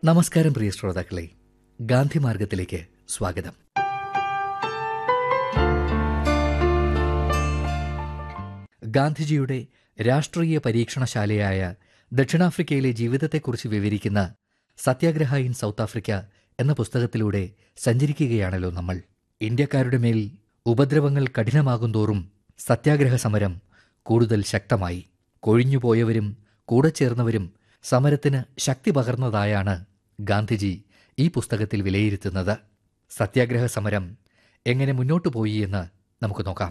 നമസ്കാരം പ്രിയ ശ്രോതാക്കളെ ഗാന്ധി മാർഗത്തിലേക്ക് സ്വാഗതം ഗാന്ധിജിയുടെ രാഷ്ട്രീയ പരീക്ഷണശാലയായ ദക്ഷിണാഫ്രിക്കയിലെ ജീവിതത്തെക്കുറിച്ച് വിവരിക്കുന്ന സത്യാഗ്രഹ ഇൻ സൗത്ത് ആഫ്രിക്ക എന്ന പുസ്തകത്തിലൂടെ സഞ്ചരിക്കുകയാണല്ലോ നമ്മൾ ഇന്ത്യക്കാരുടെ മേൽ ഉപദ്രവങ്ങൾ കഠിനമാകുന്തോറും സത്യാഗ്രഹ സമരം കൂടുതൽ ശക്തമായി കൊഴിഞ്ഞുപോയവരും കൂടെ ചേർന്നവരും സമരത്തിന് ശക്തി പകർന്നതായാണ് ഗാന്ധിജി ഈ പുസ്തകത്തിൽ വിലയിരുത്തുന്നത് സത്യാഗ്രഹ സമരം എങ്ങനെ മുന്നോട്ടു പോയി എന്ന് നമുക്ക് നോക്കാം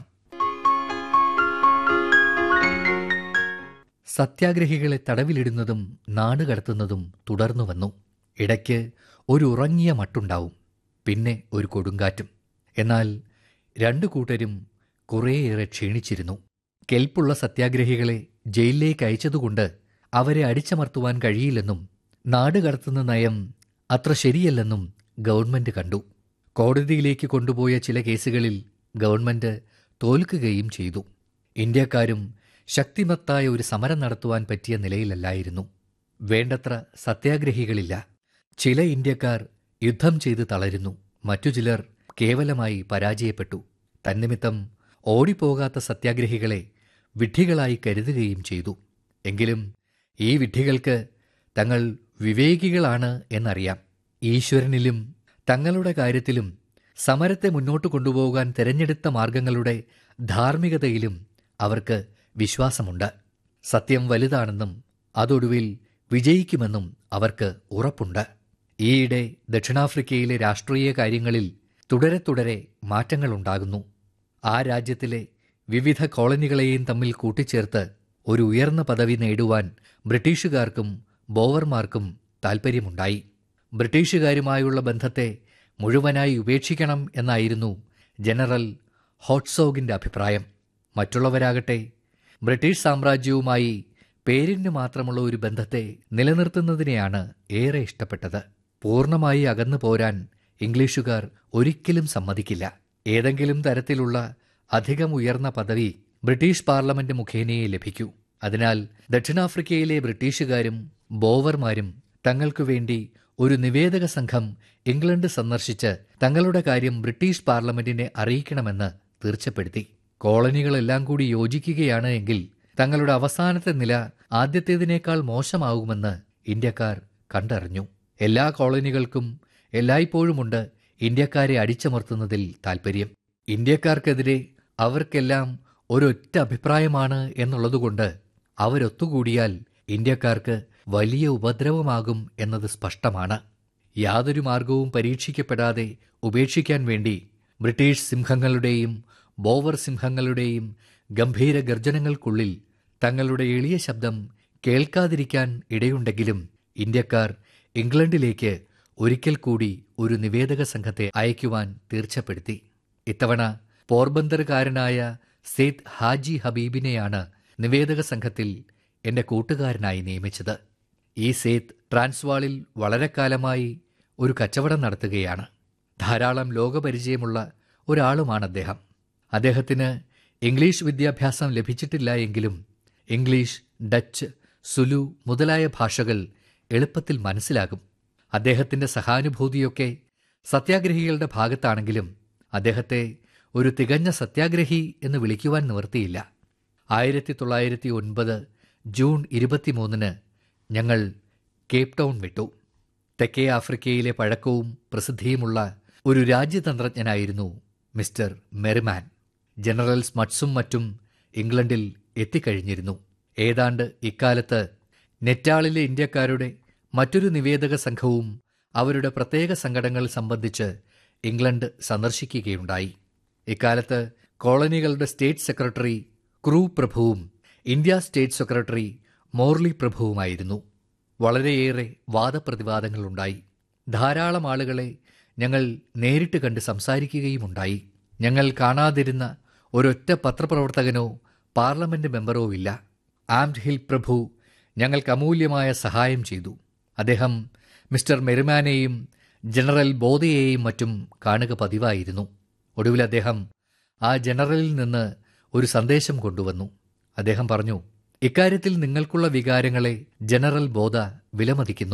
സത്യാഗ്രഹികളെ തടവിലിടുന്നതും നാടുകടത്തുന്നതും തുടർന്നു വന്നു ഇടയ്ക്ക് ഒരു ഉറങ്ങിയ മട്ടുണ്ടാവും പിന്നെ ഒരു കൊടുങ്കാറ്റും എന്നാൽ രണ്ടു കൂട്ടരും കുറേയേറെ ക്ഷീണിച്ചിരുന്നു കെൽപ്പുള്ള സത്യാഗ്രഹികളെ ജയിലിലേക്ക് അയച്ചതുകൊണ്ട് അവരെ അടിച്ചമർത്തുവാൻ കഴിയില്ലെന്നും നാടുകടത്തുന്ന നയം അത്ര ശരിയല്ലെന്നും ഗവൺമെന്റ് കണ്ടു കോടതിയിലേക്ക് കൊണ്ടുപോയ ചില കേസുകളിൽ ഗവൺമെന്റ് തോൽക്കുകയും ചെയ്തു ഇന്ത്യക്കാരും ശക്തിമത്തായ ഒരു സമരം നടത്തുവാൻ പറ്റിയ നിലയിലല്ലായിരുന്നു വേണ്ടത്ര സത്യാഗ്രഹികളില്ല ചില ഇന്ത്യക്കാർ യുദ്ധം ചെയ്ത് തളരുന്നു മറ്റു ചിലർ കേവലമായി പരാജയപ്പെട്ടു തന്നിമിത്തം ഓടിപ്പോകാത്ത സത്യാഗ്രഹികളെ വിഡ്ഢികളായി കരുതുകയും ചെയ്തു എങ്കിലും ഈ വിഡ്ഢികൾക്ക് തങ്ങൾ വിവേകികളാണ് എന്നറിയാം ഈശ്വരനിലും തങ്ങളുടെ കാര്യത്തിലും സമരത്തെ മുന്നോട്ട് കൊണ്ടുപോകാൻ തിരഞ്ഞെടുത്ത മാർഗങ്ങളുടെ ധാർമ്മികതയിലും അവർക്ക് വിശ്വാസമുണ്ട് സത്യം വലുതാണെന്നും അതൊടുവിൽ വിജയിക്കുമെന്നും അവർക്ക് ഉറപ്പുണ്ട് ഈയിടെ ദക്ഷിണാഫ്രിക്കയിലെ രാഷ്ട്രീയ കാര്യങ്ങളിൽ തുടരെ തുടരെ മാറ്റങ്ങളുണ്ടാകുന്നു ആ രാജ്യത്തിലെ വിവിധ കോളനികളെയും തമ്മിൽ കൂട്ടിച്ചേർത്ത് ഒരു ഉയർന്ന പദവി നേടുവാൻ ബ്രിട്ടീഷുകാർക്കും ബോവർമാർക്കും താൽപ്പര്യമുണ്ടായി ബ്രിട്ടീഷുകാരുമായുള്ള ബന്ധത്തെ മുഴുവനായി ഉപേക്ഷിക്കണം എന്നായിരുന്നു ജനറൽ ഹോട്ട്സോഗിന്റെ അഭിപ്രായം മറ്റുള്ളവരാകട്ടെ ബ്രിട്ടീഷ് സാമ്രാജ്യവുമായി പേരിന് മാത്രമുള്ള ഒരു ബന്ധത്തെ നിലനിർത്തുന്നതിനെയാണ് ഏറെ ഇഷ്ടപ്പെട്ടത് പൂർണ്ണമായി അകന്നു പോരാൻ ഇംഗ്ലീഷുകാർ ഒരിക്കലും സമ്മതിക്കില്ല ഏതെങ്കിലും തരത്തിലുള്ള അധികം ഉയർന്ന പദവി ബ്രിട്ടീഷ് പാർലമെന്റ് മുഖേനയെ ലഭിക്കൂ അതിനാൽ ദക്ഷിണാഫ്രിക്കയിലെ ബ്രിട്ടീഷുകാരും ബോവർമാരും തങ്ങൾക്കു വേണ്ടി ഒരു നിവേദക സംഘം ഇംഗ്ലണ്ട് സന്ദർശിച്ച് തങ്ങളുടെ കാര്യം ബ്രിട്ടീഷ് പാർലമെന്റിനെ അറിയിക്കണമെന്ന് തീർച്ചപ്പെടുത്തി കോളനികളെല്ലാം കൂടി യോജിക്കുകയാണ് എങ്കിൽ തങ്ങളുടെ അവസാനത്തെ നില ആദ്യത്തേതിനേക്കാൾ മോശമാകുമെന്ന് ഇന്ത്യക്കാർ കണ്ടറിഞ്ഞു എല്ലാ കോളനികൾക്കും എല്ലായ്പ്പോഴുമുണ്ട് ഇന്ത്യക്കാരെ അടിച്ചമർത്തുന്നതിൽ താൽപ്പര്യം ഇന്ത്യക്കാർക്കെതിരെ അവർക്കെല്ലാം ഒരൊറ്റ അഭിപ്രായമാണ് എന്നുള്ളതുകൊണ്ട് അവരൊത്തുകൂടിയാൽ ഇന്ത്യക്കാർക്ക് വലിയ ഉപദ്രവമാകും എന്നത് സ്പഷ്ടമാണ് യാതൊരു മാർഗവും പരീക്ഷിക്കപ്പെടാതെ ഉപേക്ഷിക്കാൻ വേണ്ടി ബ്രിട്ടീഷ് സിംഹങ്ങളുടെയും ബോവർ സിംഹങ്ങളുടെയും ഗംഭീര ഗർജനങ്ങൾക്കുള്ളിൽ തങ്ങളുടെ എളിയ ശബ്ദം കേൾക്കാതിരിക്കാൻ ഇടയുണ്ടെങ്കിലും ഇന്ത്യക്കാർ ഇംഗ്ലണ്ടിലേക്ക് ഒരിക്കൽ കൂടി ഒരു നിവേദക സംഘത്തെ അയക്കുവാൻ തീർച്ചപ്പെടുത്തി ഇത്തവണ പോർബന്ദറുകാരനായ സെയ്ദ് ഹാജി ഹബീബിനെയാണ് നിവേദക സംഘത്തിൽ എന്റെ കൂട്ടുകാരനായി നിയമിച്ചത് ഈ സേത്ത് ട്രാൻസ്വാളിൽ വളരെ കാലമായി ഒരു കച്ചവടം നടത്തുകയാണ് ധാരാളം ലോകപരിചയമുള്ള ഒരാളുമാണ് അദ്ദേഹം അദ്ദേഹത്തിന് ഇംഗ്ലീഷ് വിദ്യാഭ്യാസം ലഭിച്ചിട്ടില്ല എങ്കിലും ഇംഗ്ലീഷ് ഡച്ച് സുലു മുതലായ ഭാഷകൾ എളുപ്പത്തിൽ മനസ്സിലാകും അദ്ദേഹത്തിന്റെ സഹാനുഭൂതിയൊക്കെ സത്യാഗ്രഹികളുടെ ഭാഗത്താണെങ്കിലും അദ്ദേഹത്തെ ഒരു തികഞ്ഞ സത്യാഗ്രഹി എന്ന് വിളിക്കുവാൻ നിവർത്തിയില്ല ആയിരത്തി തൊള്ളായിരത്തി ഒൻപത് ജൂൺ ഇരുപത്തിമൂന്നിന് ഞങ്ങൾ കേപ്പ് ടൗൺ വിട്ടു തെക്കേ ആഫ്രിക്കയിലെ പഴക്കവും പ്രസിദ്ധിയുമുള്ള ഒരു രാജ്യതന്ത്രജ്ഞനായിരുന്നു മിസ്റ്റർ മെറിമാൻ ജനറൽ സ്മട്സും മറ്റും ഇംഗ്ലണ്ടിൽ എത്തിക്കഴിഞ്ഞിരുന്നു ഏതാണ്ട് ഇക്കാലത്ത് നെറ്റാളിലെ ഇന്ത്യക്കാരുടെ മറ്റൊരു നിവേദക സംഘവും അവരുടെ പ്രത്യേക സങ്കടങ്ങൾ സംബന്ധിച്ച് ഇംഗ്ലണ്ട് സന്ദർശിക്കുകയുണ്ടായി ഇക്കാലത്ത് കോളനികളുടെ സ്റ്റേറ്റ് സെക്രട്ടറി ക്രൂ പ്രഭുവും ഇന്ത്യ സ്റ്റേറ്റ് സെക്രട്ടറി മോർലി പ്രഭുവുമായിരുന്നു വളരെയേറെ വാദപ്രതിവാദങ്ങളുണ്ടായി ധാരാളം ആളുകളെ ഞങ്ങൾ നേരിട്ട് കണ്ട് സംസാരിക്കുകയുമുണ്ടായി ഞങ്ങൾ കാണാതിരുന്ന ഒരൊറ്റ പത്രപ്രവർത്തകനോ പാർലമെന്റ് മെമ്പറോ ഇല്ല ആംഡ് ഹിൽ പ്രഭു ഞങ്ങൾക്ക് അമൂല്യമായ സഹായം ചെയ്തു അദ്ദേഹം മിസ്റ്റർ മെറിമാനെയും ജനറൽ ബോധയെയും മറ്റും കാണുക പതിവായിരുന്നു ഒടുവിൽ അദ്ദേഹം ആ ജനറലിൽ നിന്ന് ഒരു സന്ദേശം കൊണ്ടുവന്നു അദ്ദേഹം പറഞ്ഞു ഇക്കാര്യത്തിൽ നിങ്ങൾക്കുള്ള വികാരങ്ങളെ ജനറൽ ബോധ വിലമതിക്കുന്നു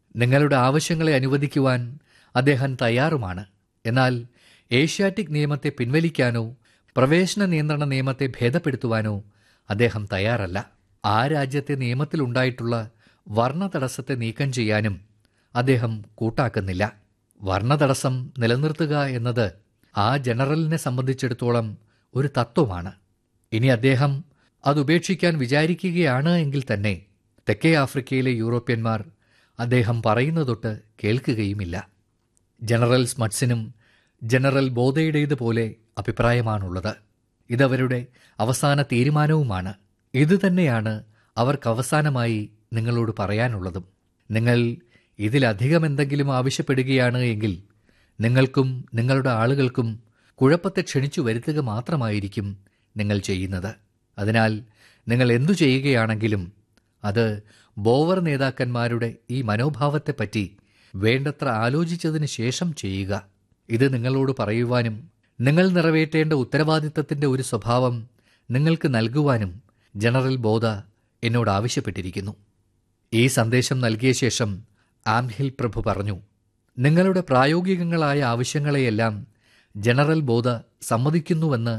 നിങ്ങളുടെ ആവശ്യങ്ങളെ അനുവദിക്കുവാൻ അദ്ദേഹം തയ്യാറുമാണ് എന്നാൽ ഏഷ്യാറ്റിക് നിയമത്തെ പിൻവലിക്കാനോ പ്രവേശന നിയന്ത്രണ നിയമത്തെ ഭേദപ്പെടുത്തുവാനോ അദ്ദേഹം തയ്യാറല്ല ആ രാജ്യത്തെ നിയമത്തിലുണ്ടായിട്ടുള്ള വർണ്ണ തടസ്സത്തെ നീക്കം ചെയ്യാനും അദ്ദേഹം കൂട്ടാക്കുന്നില്ല വർണ്ണതടസ്സം നിലനിർത്തുക എന്നത് ആ ജനറലിനെ സംബന്ധിച്ചിടത്തോളം ഒരു തത്വമാണ് ഇനി അദ്ദേഹം അത് ഉപേക്ഷിക്കാൻ വിചാരിക്കുകയാണ് എങ്കിൽ തന്നെ തെക്കേ ആഫ്രിക്കയിലെ യൂറോപ്യന്മാർ അദ്ദേഹം പറയുന്നതൊട്ട് കേൾക്കുകയുമില്ല ജനറൽ സ്മട്സിനും ജനറൽ ബോധയുടേതുപോലെ അഭിപ്രായമാണുള്ളത് ഇതവരുടെ അവസാന തീരുമാനവുമാണ് ഇതുതന്നെയാണ് അവർക്ക് അവസാനമായി നിങ്ങളോട് പറയാനുള്ളതും നിങ്ങൾ ഇതിലധികം എന്തെങ്കിലും ആവശ്യപ്പെടുകയാണ് എങ്കിൽ നിങ്ങൾക്കും നിങ്ങളുടെ ആളുകൾക്കും കുഴപ്പത്തെ ക്ഷണിച്ചു വരുത്തുക മാത്രമായിരിക്കും നിങ്ങൾ ചെയ്യുന്നത് അതിനാൽ നിങ്ങൾ എന്തു ചെയ്യുകയാണെങ്കിലും അത് ബോവർ നേതാക്കന്മാരുടെ ഈ മനോഭാവത്തെപ്പറ്റി വേണ്ടത്ര ആലോചിച്ചതിന് ശേഷം ചെയ്യുക ഇത് നിങ്ങളോട് പറയുവാനും നിങ്ങൾ നിറവേറ്റേണ്ട ഉത്തരവാദിത്തത്തിന്റെ ഒരു സ്വഭാവം നിങ്ങൾക്ക് നൽകുവാനും ജനറൽ ബോധ എന്നോട് ആവശ്യപ്പെട്ടിരിക്കുന്നു ഈ സന്ദേശം നൽകിയ ശേഷം ആംഹിൽ പ്രഭു പറഞ്ഞു നിങ്ങളുടെ പ്രായോഗികങ്ങളായ ആവശ്യങ്ങളെയെല്ലാം ജനറൽ ബോധ സമ്മതിക്കുന്നുവെന്ന്